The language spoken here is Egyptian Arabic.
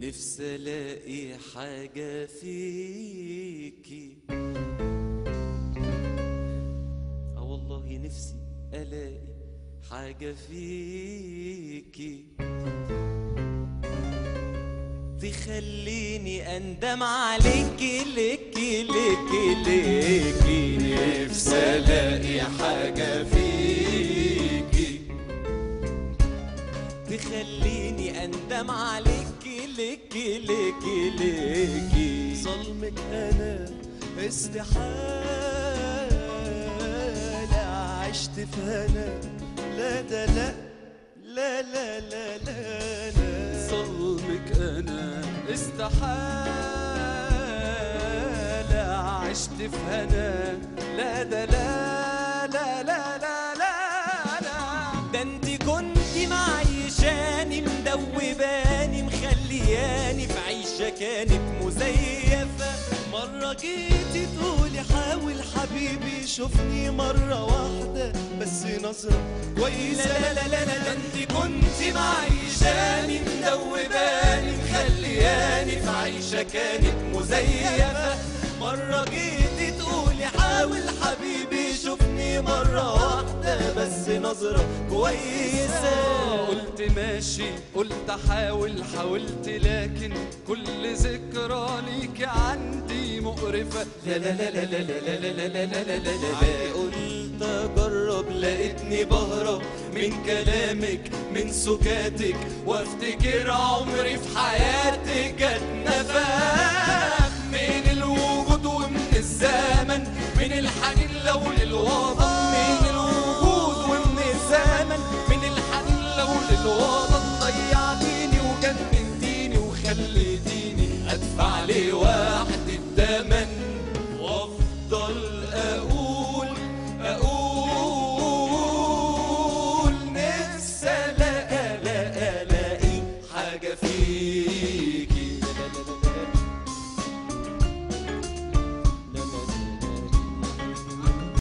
نفسي الاقي حاجة فيكي اه والله نفسي الاقي حاجة فيكي تخليني اندم عليكي ليكي ليكي ليكي نفسي الاقي حاجة فيكي تخليني اندم عليكي ليكي ليكي ليكي ظلمك انا استحالة عشت في هنا لا ده لا لا لا لا لا لا ظلمك انا استحالة عشت في هنا لا ده لا لا لا لا لا لا ده انت كنت معيشاني مدوباني مخلياني في عيشة كانت مزيفة مرة جيتي تقولي حاول حبيبي شوفني مرة واحدة بس نظرة كويسة لا لا لا لا ده انت كنت معيشاني مدوباني مخلياني في عيشة كانت مزيفة مرة جيتي تقولي حاول حبيبي شوفني مرة واحدة بس نظرة كويسة قلت ماشي قلت احاول حاولت لكن كل ذكرى ليك عندي مقرفة لا لا لا لا لا لا لا لا لا لا لا لا لا قلت اجرب لقيتني بهرب من كلامك من سكاتك وافتكر عمري في حياتك اتنفخ من الوجود ومن الزمن من الحنين لو للوطن من الوجود ومن الزمن من الحنين لو للوطن